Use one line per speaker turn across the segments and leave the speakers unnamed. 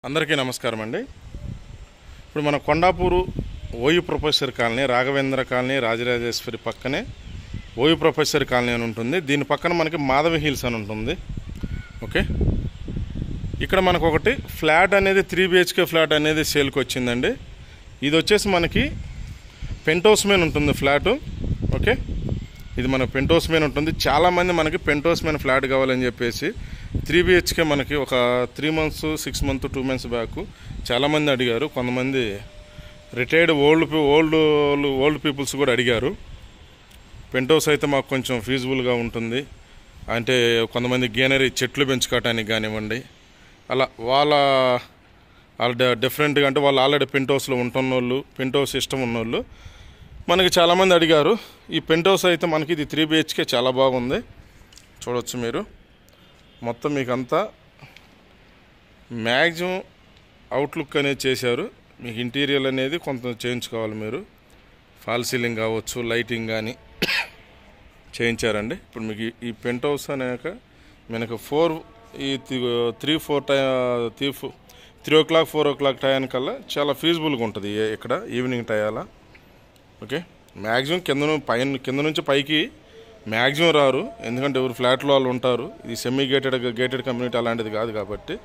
అందరికీ నమస్కారం అండి ఇప్పుడు మన Kondapur OU professor colony Raghavendra colony Rajarajeshwari పక్కనే ఓయు ప్రొఫెసర్ కాలనీ అని ఉంటుంది దీని పక్కన మనకి మాధవి హిల్స్ అని ఉంటుంది ఓకే ఇక్కడ మనకు ఒకటి ఫ్లాట్ అనేది త్రీ బిహెచ్కే ఫ్లాట్ అనేది సేల్కి వచ్చిందండి ఇది వచ్చేసి మనకి పెంటోస్ మీద ఉంటుంది ఫ్లాటు ఓకే ఇది మన పెంటోస్ మీద ఉంటుంది చాలామంది మనకి పెంటోస్ మీద ఫ్లాట్ కావాలని చెప్పేసి త్రీ బిహెచ్కే మనకి ఒక three months six month two months back చాలామంది అడిగారు కొంతమంది retired old old old peoples కూడా అడిగారు పెంటోస్ అయితే మాకు కొంచెం ఫీజిబుల్గా ఉంటుంది అంటే కొంతమంది గ్రీనరీ చెట్లు పెంచుకోవటానికి కానివ్వండి అలా వాళ్ళ వాళ్ళ డిఫరెంట్గా అంటే వాళ్ళు ఆల్రెడీ పెంటోస్లో ఉంటున్న వాళ్ళు పెంటోస్ ఇష్టం ఉన్నోళ్ళు మనకి చాలామంది అడిగారు ఈ పెంటోస్ అయితే మనకి ఇది త్రీ బిహెచ్కే చాలా బాగుంది చూడొచ్చు మీరు మొత్తం మీకు అంతా మ్యాక్సిమం అవుట్లుక్ అనేది చేశారు మీకు ఇంటీరియర్ అనేది కొంత చేయించుకోవాలి మీరు ఫాల్ సీలింగ్ కావచ్చు లైటింగ్ కానీ చేయించారండి ఇప్పుడు మీకు ఈ- ఈ పెంట్ హౌస్ అనేక మనకు ఫోర్ ఈ త్రీ ఫోర్ టై three four three o'clock four o'clock టైంకల్లా చాలా ఫీజిబుల్గా ఉంటుంది ఏ- ఇక్కడ ఈవినింగ్ టయాల ఓకే మ్యాక్సిమం కింద ను- పైన కింద నుంచి పైకి మ్యాక్సిమం రారు ఎందుకంటే ఎవరు ఫ్లాట్లో వాళ్ళు ఉంటారు ఇది సెమీ గేటెడ్ గేటెడ్ కమ్యూనిటీ అలాంటిది కాదు కాబట్టి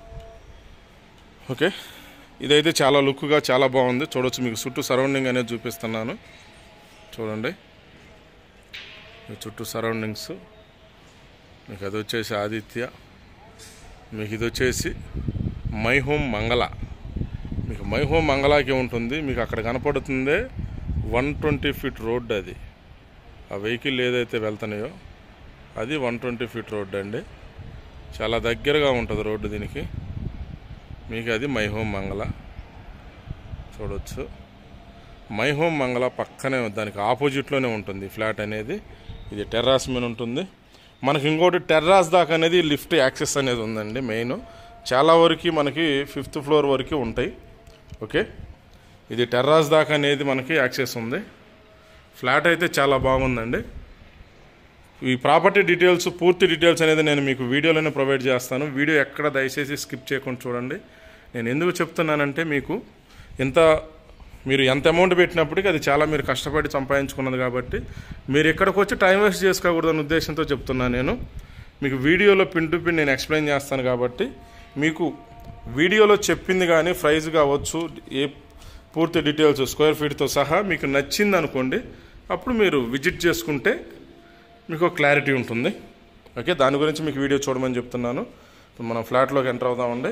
ఓకే ఇదైతే చాలా లుక్గా చాలా బాగుంది చూడొచ్చు మీకు చుట్టూ సరౌండింగ్ అనేది చూపిస్తున్నాను చూడండి మీ చుట్టూ సరౌండింగ్స్ మీకు అది వచ్చేసి ఆదిత్య మీకు ఇది వచ్చేసి మై హోమ్ మంగళ మీకు మై హోమ్ మంగళాకి ఉంటుంది మీకు అక్కడ కనపడుతుందే వన్ ట్వంటీ ఫీట్ రోడ్ అది ఆ వెహికల్ ఏదైతే వెళ్తున్నాయో అది వన్ ట్వంటీ ఫీట్ రోడ్ అండి చాలా దగ్గరగా ఉంటుంది రోడ్డు దీనికి మీకు అది మై హోమ్ మంగళ చూడొచ్చు మై హోమ్ మంగళ పక్కనే దానికి ఆపోజిట్లోనే ఉంటుంది ఫ్లాట్ అనేది ఇది టెర్రాస్ మీద ఉంటుంది మనకి ఇంకోటి టెర్రాస్ దాకా అనేది లిఫ్ట్ యాక్సెస్ అనేది ఉందండి మెయిన్ చాలా వరకు మనకి ఫిఫ్త్ ఫ్లోర్ వరకు ఉంటాయి ఓకే ఇది టెర్రాస్ దాకా అనేది మనకి యాక్సెస్ ఉంది ఫ్లాట్ అయితే చాలా బాగుందండి ఈ ప్రాపర్టీ డీటెయిల్స్ పూర్తి డీటెయిల్స్ అనేది నేను మీకు వీడియోలోనే ప్రొవైడ్ చేస్తాను వీడియో ఎక్కడ దయచేసి స్కిప్ చేయకుండా చూడండి నేను ఎందుకు చెప్తున్నానంటే మీకు ఇంత మీరు ఎంత అమౌంట్ పెట్టినప్పటికీ అది చాలా మీరు కష్టపడి సంపాదించుకున్నది కాబట్టి మీరు ఇక్కడికి వచ్చి టైం వేస్ట్ చేసుకోకూడదనే ఉద్దేశంతో చెప్తున్నాను నేను మీకు వీడియోలో పిన్ టు పిన్ నేను ఎక్స్ప్లెయిన్ చేస్తాను కాబట్టి మీకు వీడియోలో చెప్పింది కానీ ప్రైజ్ కావచ్చు ఏ పూర్తి డీటెయిల్స్ స్క్వేర్ ఫీట్తో సహా మీకు నచ్చింది అనుకోండి అప్పుడు మీరు విజిట్ చేసుకుంటే మీకు క్లారిటీ ఉంటుంది ఓకే దాని గురించి మీకు వీడియో చూడమని చెప్తున్నాను ఇప్పుడు మనం ఫ్లాట్లోకి ఎంటర్ అవుదామండి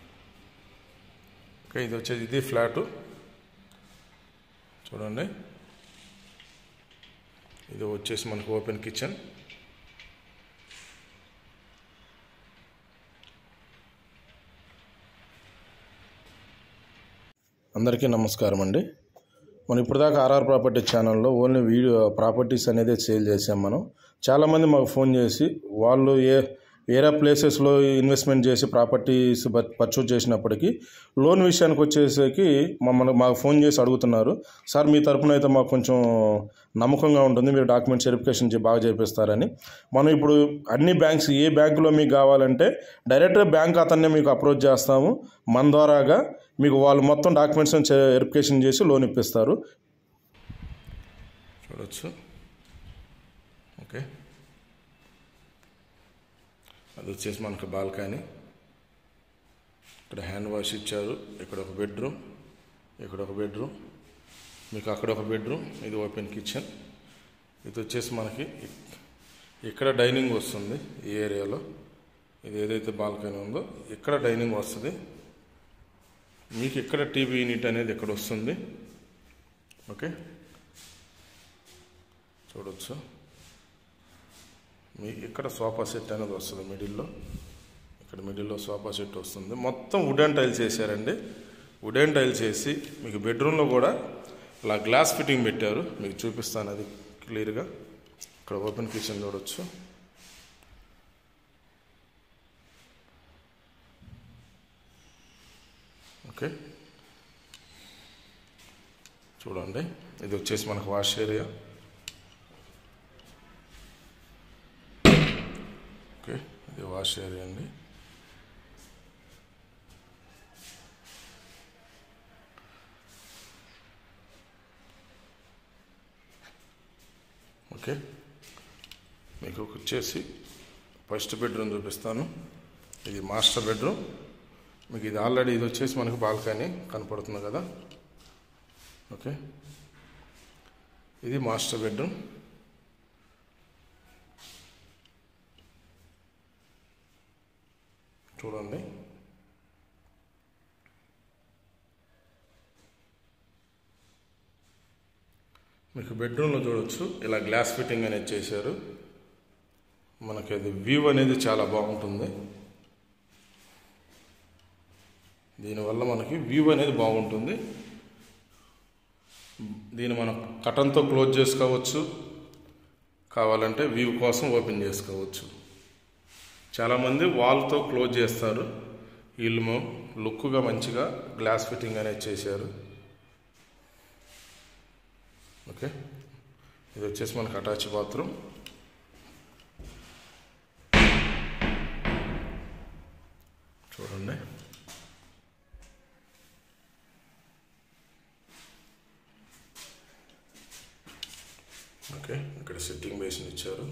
ఓకే ఇది వచ్చేది ఇది ఫ్లాటు చూడండి ఇది వచ్చేసి మనకు ఓపెన్ కిచెన్ అందరికీ నమస్కారం అండి మనం ఇప్పటిదాకా ఆర్ఆర్ ప్రాపర్టీ ఛానల్లో ఓన్లీ వీడియో ప్రాపర్టీస్ అనేది సేల్ చేసాం మనం చాలామంది మాకు ఫోన్ చేసి వాళ్ళు ఏ వేరే ప్లేసెస్లో ఇన్వెస్ట్మెంట్ చేసి ప్రాపర్టీస్ పర్చేజ్ చేసినప్పటికీ లోన్ విషయానికి వచ్చేసరికి మమ్మల్ని మాకు ఫోన్ చేసి అడుగుతున్నారు సార్ మీ తరపున అయితే మాకు కొంచెం నమ్మకంగా ఉంటుంది మీరు డాక్యుమెంట్స్ వెరిఫికేషన్ చే- బాగా చేపిస్తారని మనం ఇప్పుడు అన్ని బ్యాంక్స్ ఏ బ్యాంకులో మీకు కావాలంటే డైరెక్ట్గా బ్యాంక్ అతన్నే మీకు అప్రోచ్ చేస్తాము మన ద్వారాగా మీకు వాళ్ళు మొత్తం డాక్యుమెంట్స్ వెరిఫికేషన్ చేసి లోన్ ఇప్పిస్తారు చూడొచ్చు ఓకే అది వచ్చేసి మనకు బాల్కనీ ఇక్కడ హ్యాండ్ వాష్ ఇచ్చారు ఇక్కడ ఒక బెడ్రూమ్ ఇక్కడ ఒక బెడ్రూమ్ మీకు అక్కడ ఒక బెడ్రూమ్ ఇది ఓపెన్ కిచెన్ ఇది వచ్చేసి మనకి ఇక్- ఇక్కడ డైనింగ్ వస్తుంది ఈ ఏరియాలో ఇది ఏదైతే బాల్కనీ ఉందో ఇక్కడ డైనింగ్ వస్తుంది మీకు ఇక్కడ టీవీ యూనిట్ అనేది ఇక్కడ వస్తుంది ఓకే చూడొచ్చు మీకు ఇక్కడ సోఫా సెట్ అనేది వస్తుంది మిడిల్లో ఇక్కడ మిడిల్లో సోఫా సెట్ వస్తుంది మొత్తం వుడెన్ టైల్స్ వేసారండి వుడెన్ టైల్స్ వేసి మీకు బెడ్రూమ్లో కూడా ఇలా గ్లాస్ ఫిట్టింగ్ పెట్టారు మీకు చూపిస్తాను అది క్లియర్గా ఇక్కడ ఓపెన్ కిచెన్ చూడొచ్చు ఓకే చూడండి ఇది వచ్చేసి మనకు వాష్ ఏరియా ఓకే ఇది వాష్ ఏరియా అండి ఓకే మీకు వచ్చేసి ఫస్ట్ బెడ్రూమ్ చూపిస్తాను ఇది మాస్టర్ బెడ్రూమ్ మీకు ఇది ఆల్రెడీ ఇది వచ్చేసి మనకు బాల్కనీ కనపడుతుంది కదా ఓకే ఇది మాస్టర్ బెడ్రూమ్ చూడండి మీకు బెడ్రూమ్లో చూడొచ్చు ఇలా గ్లాస్ ఫిట్టింగ్ అనేది చేశారు మనకి అది వ్యూ అనేది చాలా బాగుంటుంది దీనివల్ల మనకి వ్యూ అనేది బాగుంటుంది దీన్ని మనం కటన్తో క్లోజ్ చేసుకోవచ్చు కావాలంటే వ్యూ కోసం ఓపెన్ చేసుకోవచ్చు చాలామంది వాల్తో క్లోజ్ చేస్తారు వీళ్ళు లుక్గా మంచిగా గ్లాస్ ఫిట్టింగ్ అనేది చేశారు ఓకే ఇది వచ్చేసి మనకు అటాచ్ బాత్రూమ్ చూడండి ఓకే ఇక్కడ సిట్టింగ్ బేసిన్ ఇచ్చారు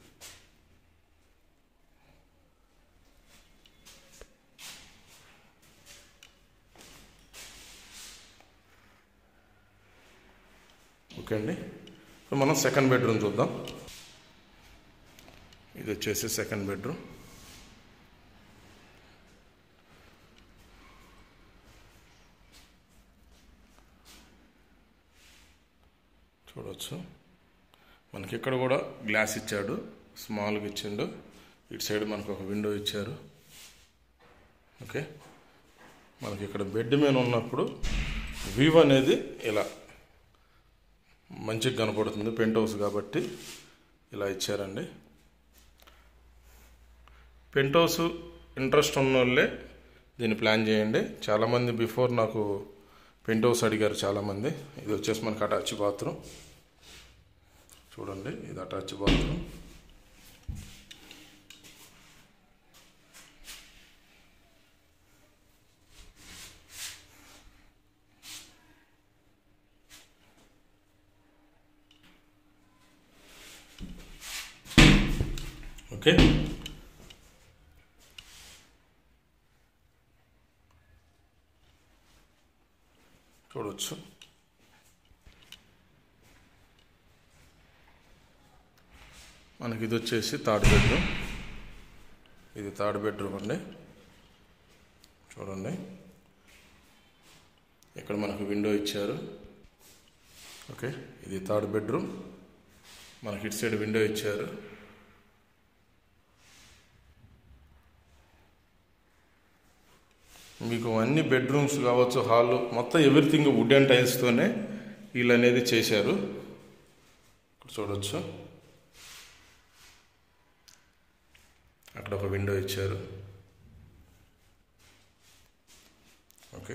ఓకే అండి ఇప్పుడు మనం సెకండ్ బెడ్రూమ్ చూద్దాం ఇది వచ్చేసి సెకండ్ బెడ్రూమ్ చూడవచ్చు మనకి ఇక్కడ కూడా గ్లాస్ ఇచ్చాడు స్మాల్గా ఇచ్చిండు ఇటు సైడ్ మనకు ఒక విండో ఇచ్చారు ఓకే మనకి ఇక్కడ బెడ్ మీద ఉన్నప్పుడు వ్యూ అనేది ఇలా మంచిగా కనపడుతుంది పెంట్ హౌస్ కాబట్టి ఇలా ఇచ్చారండి పెంట్ హౌస్ ఇంట్రెస్ట్ ఉన్న వాళ్ళే దీన్ని ప్లాన్ చేయండి చాలామంది బిఫోర్ నాకు పెంట్ హౌస్ అడిగారు చాలామంది ఇది వచ్చేసి మనకి అటాచ్ బాత్రూమ్ చూడండి ఇది అటాచ్ బాత్రూమ్ ఓకే చూడవచ్చు మనకి ఇది వచ్చేసి థర్డ్ బెడ్రూమ్ ఇది థర్డ్ బెడ్రూమ్ అండి చూడండి ఇక్కడ మనకు విండో ఇచ్చారు ఓకే ఇది థర్డ్ బెడ్రూమ్ మనకి ఇటు సైడ్ విండో ఇచ్చారు మీకు అన్ని బెడ్రూమ్స్ కావచ్చు హాల్ మొత్తం ఎవ్రీథింగ్ వుడ్ అండ్ టైల్స్తోనే వీళ్ళు అనేది చేశారు ఇక్కడ చూడవచ్చు అక్కడ ఒక విండో ఇచ్చారు ఓకే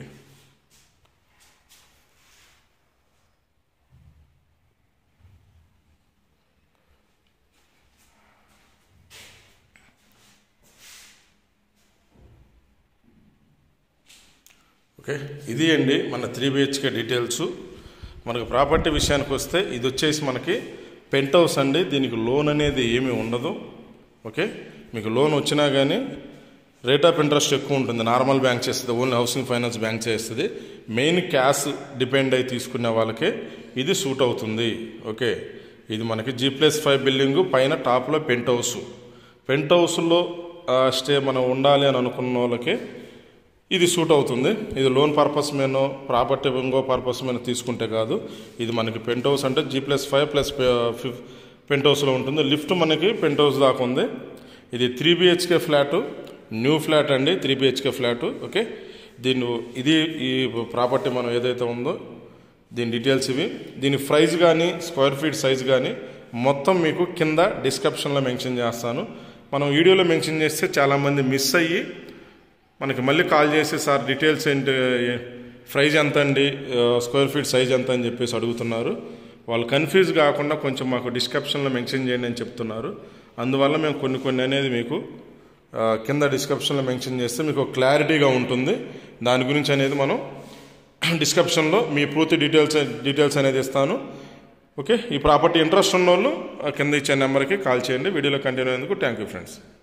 ఓకే ఇది అండి మన త్రీ బిహెచ్కే డీటెయిల్స్ మనకు ప్రాపర్టీ విషయానికి వస్తే ఇది వచ్చేసి మనకి పెంట్ హౌస్ అండి దీనికి లోన్ అనేది ఏమీ ఉండదు ఓకే మీకు లోన్ వచ్చినా కానీ రేట్ ఆఫ్ ఇంట్రెస్ట్ ఎక్కువ ఉంటుంది నార్మల్ బ్యాంక్ చేస్తుంది ఓన్లీ హౌసింగ్ ఫైనాన్స్ బ్యాంక్ చేస్తుంది మెయిన్ క్యాష్ డిపెండ్ అయి తీసుకునే వాళ్ళకే ఇది సూట్ అవుతుంది ఓకే ఇది మనకి జీ ప్లస్ ఫైవ్ బిల్డింగ్ పైన టాప్లో పెంట్ హౌస్ పెంట్ హౌస్లో స్టే మనం ఉండాలి అని అనుకున్న వాళ్ళకి ఇది సూట్ అవుతుంది ఇది లోన్ పర్పస్ మీద ప్రాపర్టీ ఇంకో పర్పస్ మీద తీసుకుంటే కాదు ఇది మనకి పెంట్ హౌస్ అంటే జీ ప్లస్ ఫైవ్ ప్లస్ పెంట్ హౌస్లో ఉంటుంది లిఫ్ట్ మనకి పెంట్ హౌస్ దాకా ఉంది ఇది three BHK flat new flat అండి త్రీ బిహెచ్కే ఫ్లాటు ఓకే దీన్ని ఇది ఈ ప్రాపర్టీ మనం ఏదైతే ఉందో దీని డీటెయిల్స్ ఇవి దీని ప్రైస్ కానీ స్క్వేర్ ఫీట్ సైజ్ కానీ మొత్తం మీకు కింద డిస్క్రిప్షన్లో మెన్షన్ చేస్తాను మనం వీడియోలో మెన్షన్ చేస్తే చాలామంది మిస్ అయ్యి మనకి మళ్ళీ కాల్ చేసి సార్ డీటెయిల్స్ ఏంటి ప్రైజ్ ఎంత అండి స్క్వేర్ ఫీట్ సైజ్ ఎంత అని చెప్పేసి అడుగుతున్నారు వాళ్ళు కన్ఫ్యూజ్ కాకుండా కొంచెం మాకు డిస్క్రిప్షన్లో మెన్షన్ చేయండి అని చెప్తున్నారు అందువల్ల మేము కొన్ని కొన్ని అనేది మీకు ఆ, కింద డిస్క్రిప్షన్లో మెన్షన్ చేస్తే మీకు క్లారిటీగా ఉంటుంది దాని గురించి అనేది మనం డిస్క్రిప్షన్లో మీ పూర్తి డీటెయిల్స్ డీటెయిల్స్ అనేది ఇస్తాను ఓకే ఈ ప్రాపర్టీ ఇంట్రెస్ట్ ఉన్న వాళ్ళు ఆ కింద ఇచ్చే నెంబర్కి కాల్ చేయండి వీడియోలో కంటిన్యూ అయ్యేందుకు థ్యాంక్ యూ ఫ్రెండ్స్